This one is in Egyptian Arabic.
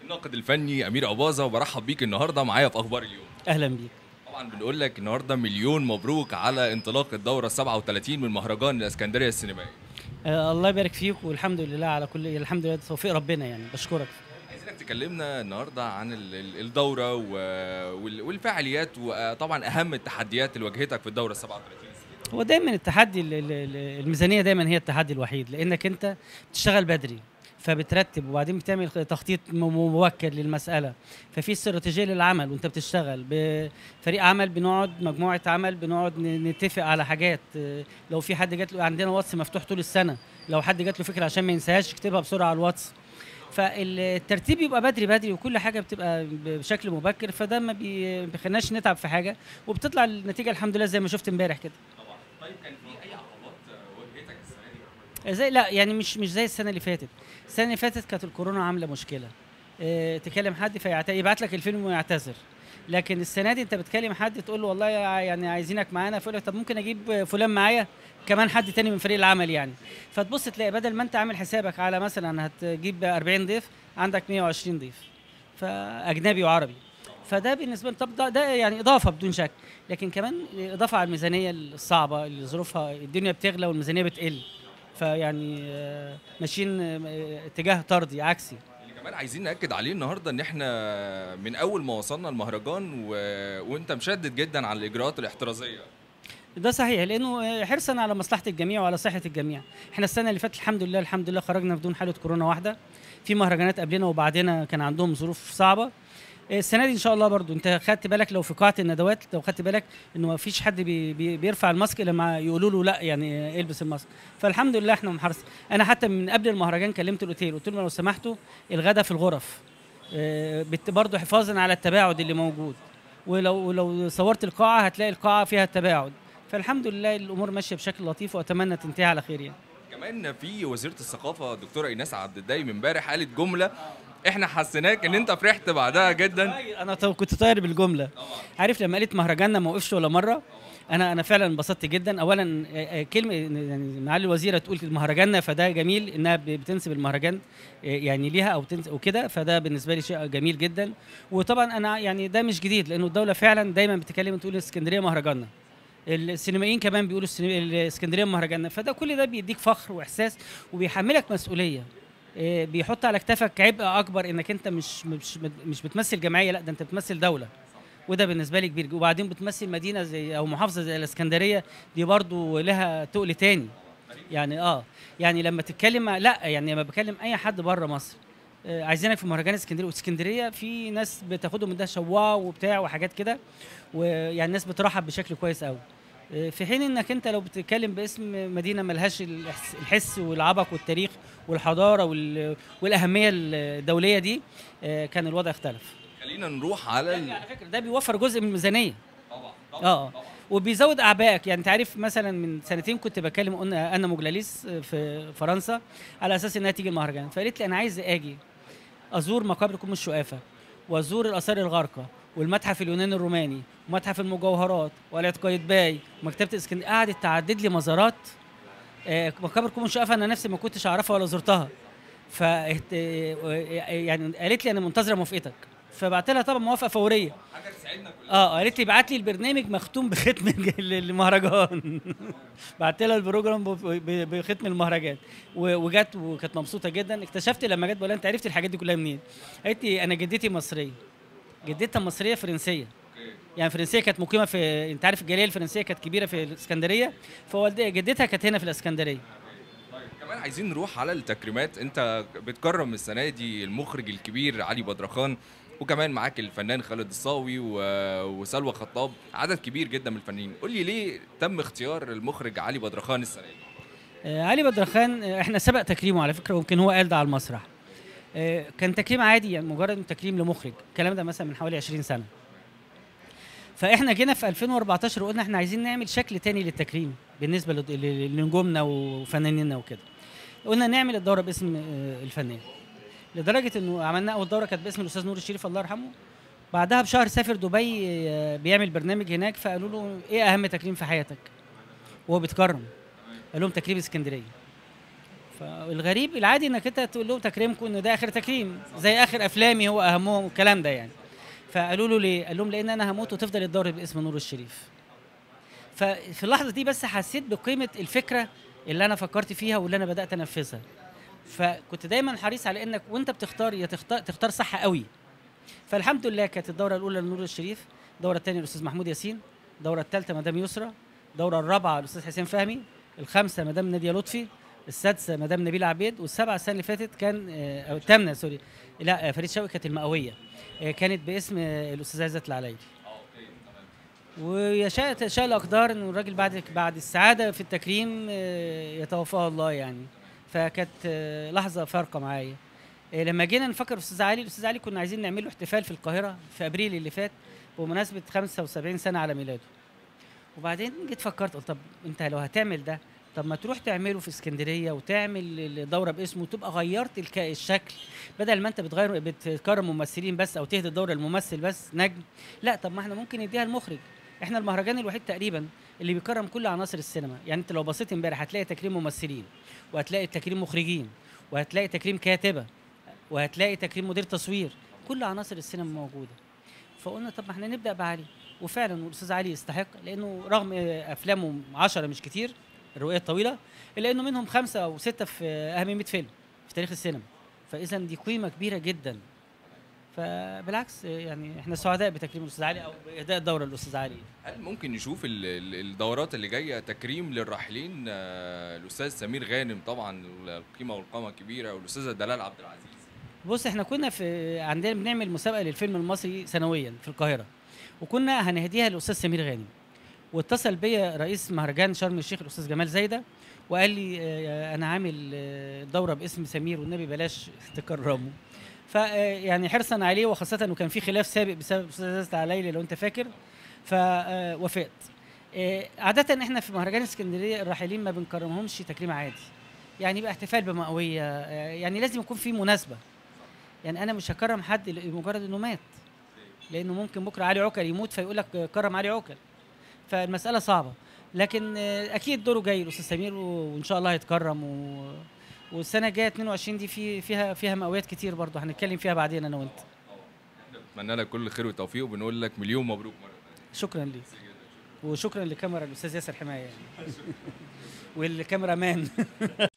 الناقد الفني امير اباظه وبرحب بيك النهارده معايا في اخبار اليوم اهلا بيك طبعا بنقول لك النهارده مليون مبروك على انطلاق الدوره 37 من مهرجان الاسكندريه السينمائي آه الله يبارك فيك والحمد لله على كل الحمد لله توفيق ربنا يعني بشكرك عايزينك تكلمنا النهارده عن ال- ال- الدوره و- وال- والفعاليات وطبعا اهم التحديات اللي واجهتك في الدوره 37 هو دايما التحدي ال- ال- ال- الميزانيه دايما هي التحدي الوحيد لانك انت بتشتغل بدري فبترتب وبعدين بتعمل تخطيط م- مبكر للمساله ففي استراتيجيه للعمل وانت بتشتغل بفريق عمل بنقعد مجموعه عمل بنقعد ن- نتفق على حاجات آه، لو في حد جات له عندنا واتس مفتوح طول السنه لو حد جات له فكره عشان ما ينساهاش يكتبها بسرعه على الواتس فالترتيب يبقى بدري بدري وكل حاجه بتبقى بشكل مبكر فده ما بي- بيخليناش نتعب في حاجه وبتطلع النتيجه الحمد لله زي ما شفت امبارح كده طبعا طيب كان في اي عقبات واجهتك السنه دي زي لا يعني مش مش زي السنه اللي فاتت السنه اللي فاتت كانت الكورونا عامله مشكله اه تكلم حد فيعت... يبعت لك الفيلم ويعتذر لكن السنه دي انت بتكلم حد تقول له والله يا- يعني عايزينك معانا فيقول لك طب ممكن اجيب فلان معايا كمان حد تاني من فريق العمل يعني فتبص تلاقي بدل ما انت عامل حسابك على مثلا هتجيب 40 ضيف عندك 120 ضيف فاجنبي وعربي فده بالنسبه لي طب ده, ده يعني اضافه بدون شك لكن كمان اضافه على الميزانيه الصعبه اللي ظروفها الدنيا بتغلى والميزانيه بتقل فيعني آه، ماشيين آه، اتجاه طردي عكسي اللي كمان عايزين ناكد عليه النهارده ان احنا من اول ما وصلنا المهرجان و... وانت مشدد جدا على الاجراءات الاحترازيه ده صحيح لانه آه، حرصا على مصلحه الجميع وعلى صحه الجميع احنا السنه اللي فاتت الحمد لله الحمد لله خرجنا بدون حاله كورونا واحده في مهرجانات قبلنا وبعدنا كان عندهم ظروف صعبه آه، السنه دي ان شاء الله برضو انت خدت بالك لو في قاعه الندوات لو خدت بالك انه ما فيش حد بي بي بيرفع الماسك لما يقولوا له لا يعني آه، البس الماسك فالحمد لله احنا محرص انا حتى من قبل المهرجان كلمت الاوتيل قلت لهم لو سمحتوا الغدا في الغرف آه، بت- برضو حفاظا على التباعد اللي موجود ولو لو صورت القاعه هتلاقي القاعه فيها التباعد فالحمد لله الامور ماشيه بشكل لطيف واتمنى تنتهي على خير يعني كمان في وزيره الثقافه الدكتوره ايناس عبد الدايم امبارح قالت جمله احنا حسيناك ان انت فرحت بعدها جدا انا طو- كنت طاير بالجمله عارف لما قالت مهرجاننا ما وقفش ولا مره انا انا فعلا انبسطت جدا اولا آه، آه، كلمه يعني معالي الوزيره تقول مهرجاننا فده جميل انها ب- بتنسب المهرجان آه، يعني ليها او تنس وكده فده بالنسبه لي شيء جميل جدا وطبعا انا يعني ده مش جديد لانه الدوله فعلا دايما بتتكلم تقول اسكندريه مهرجاننا السينمائيين كمان بيقولوا السينما- الاسكندريه مهرجاننا فده كل ده بيديك فخر واحساس وبيحملك مسؤوليه إيه، بيحط على كتافك عبء اكبر انك انت مش مش مش بتمثل جمعيه لا ده انت بتمثل دوله وده بالنسبه لي كبير وبعدين بتمثل مدينه زي او محافظه زي الاسكندريه دي برضو لها تقل تاني يعني اه يعني لما تتكلم مع- لا يعني لما بكلم اي حد بره مصر آه، عايزينك في مهرجان اسكندريه واسكندريه في ناس بتاخدهم من ده شواء وبتاع وحاجات كده ويعني الناس بترحب بشكل كويس قوي آه، في حين انك انت لو بتتكلم باسم مدينه ملهاش الإحس- الحس والعبق والتاريخ والحضاره وال- والاهميه الدوليه دي آه، كان الوضع اختلف خلينا نروح على يعني ال... على فكره ده بيوفر جزء من الميزانيه طبعا اه وبيزود اعبائك يعني انت عارف مثلا من سنتين كنت بكلم قلنا انا مجلاليس في فرنسا على اساس انها تيجي المهرجان فقالت لي انا عايز اجي ازور مقابر كوم الشقافه وازور الاثار الغارقه والمتحف اليوناني الروماني ومتحف المجوهرات وقلعه قايتباي ومكتبه اسكندريه قعدت تعدد لي مزارات آه، مقابر كوم الشقافه انا نفسي ما كنتش اعرفها ولا زرتها ف يعني قالت لي انا منتظره موافقتك فبعت لها طبعا موافقه فوريه حاجه تساعدنا كلنا اه قالت لي ابعت لي البرنامج مختوم بختم الج- المهرجان بعت لها البروجرام ب- ب- بختم المهرجان و- وجت وكانت مبسوطه جدا اكتشفت لما جت بقول لها انت عرفت الحاجات دي كلها منين؟ قالت لي انا جدتي مصريه جدتها مصريه فرنسيه يعني فرنسيه كانت مقيمه في انت عارف الجاليه الفرنسيه كانت كبيره في الاسكندريه فوالدتها جدتها كانت هنا في الاسكندريه طيب كمان عايزين نروح على التكريمات انت بتكرم السنه دي المخرج الكبير علي بدرخان وكمان معاك الفنان خالد الصاوي و... وسلوى خطاب عدد كبير جدا من الفنانين قول لي ليه تم اختيار المخرج علي بدرخان السنه دي آه، علي بدرخان آه، احنا سبق تكريمه على فكره ويمكن هو قال ده على المسرح آه، كان تكريم عادي يعني مجرد تكريم لمخرج الكلام ده مثلا من حوالي 20 سنه فاحنا جينا في 2014 وقلنا احنا عايزين نعمل شكل تاني للتكريم بالنسبه لد- ل- لنجومنا وفنانينا وكده قلنا نعمل الدوره باسم آه، الفنان لدرجه انه عملنا اول دوره كانت باسم الاستاذ نور الشريف الله يرحمه بعدها بشهر سافر دبي آه، بيعمل برنامج هناك فقالوا له ايه اهم تكريم في حياتك وهو بيتكرم قال لهم تكريم اسكندريه فالغريب العادي انك انت تقول لهم تكريمكم انه ده اخر تكريم زي اخر افلامي هو اهمهم والكلام ده يعني فقالوا له ليه؟ قال لهم لان انا هموت وتفضل الدوره باسم نور الشريف ففي اللحظه دي بس حسيت بقيمه الفكره اللي انا فكرت فيها واللي انا بدات انفذها فكنت دايما حريص على انك وانت بتختار يا تختار تختار صح قوي فالحمد لله كانت الدوره الاولى لنور الشريف الدوره الثانيه الاستاذ محمود ياسين الدوره الثالثه مدام يسرى الدوره الرابعه الاستاذ حسين فهمي الخامسه مدام ناديه لطفي السادسه مدام نبيله عبيد والسبعه السنه اللي فاتت كان آه، او الثامنه سوري لا آه، فريد شوقي كانت المئويه آه، كانت باسم آه، الاستاذ عزت العلايلي ويشاء تشاء الاقدار انه الراجل بعد بعد السعاده في التكريم آه، يتوفاه الله يعني فكانت آه، لحظه فارقه معايا آه، لما جينا نفكر في الاستاذ علي الاستاذ علي كنا عايزين نعمل له احتفال في القاهره في ابريل اللي فات بمناسبه 75 سنه على ميلاده وبعدين جيت فكرت قلت طب انت لو هتعمل ده طب ما تروح تعمله في اسكندريه وتعمل الدوره باسمه وتبقى غيرت الك- الشكل بدل ما انت بتغير بتكرم ممثلين بس او تهدي الدوره الممثل بس نجم لا طب ما احنا ممكن نديها المخرج احنا المهرجان الوحيد تقريبا اللي بيكرم كل عناصر السينما يعني انت لو بصيت امبارح هتلاقي تكريم ممثلين وهتلاقي تكريم مخرجين وهتلاقي تكريم كاتبه وهتلاقي تكريم مدير تصوير كل عناصر السينما موجوده فقلنا طب ما احنا نبدا بعلي وفعلا والاستاذ علي يستحق لانه رغم آه، افلامه 10 مش كتير الرؤيه الطويله الا انه منهم خمسه او سته في آه، اهم 100 فيلم في تاريخ السينما فاذا دي قيمه كبيره جدا فبالعكس آه، يعني احنا سعداء بتكريم الاستاذ علي او باهداء الدوره للاستاذ علي هل ممكن نشوف ال- ال- الدورات اللي جايه تكريم للراحلين آه، الاستاذ سمير غانم طبعا القيمه والقامه كبيره والاستاذه دلال عبد العزيز بص احنا كنا في عندنا بنعمل مسابقه للفيلم المصري سنويا في القاهره وكنا هنهديها للاستاذ سمير غانم واتصل بيا رئيس مهرجان شرم الشيخ الاستاذ جمال زايده وقال لي آه، انا عامل آه، دوره باسم سمير والنبي بلاش تكرمه ف آه، يعني حرصا عليه وخاصه انه كان في خلاف سابق بسبب الاستاذ عزت عليلي لو انت فاكر فوافقت عادة احنا في مهرجان اسكندريه الراحلين ما بنكرمهمش تكريم عادي يعني يبقى احتفال بمئويه آه، يعني لازم يكون في مناسبه يعني انا مش هكرم حد لمجرد انه مات لانه ممكن بكره علي عكل يموت فيقول لك كرم علي عكل فالمساله صعبه لكن آه، اكيد دوره جاي الاستاذ سمير و- وان شاء الله هيتكرم و... والسنه الجايه 22 دي في فيها فيها مئويات كتير برضه هنتكلم فيها بعدين انا وانت اتمنى لك كل خير وتوفيق وبنقول لك مليون مبروك مره ثانيه شكرا ليك وشكرا لكاميرا الاستاذ ياسر حمايه والكاميرا مان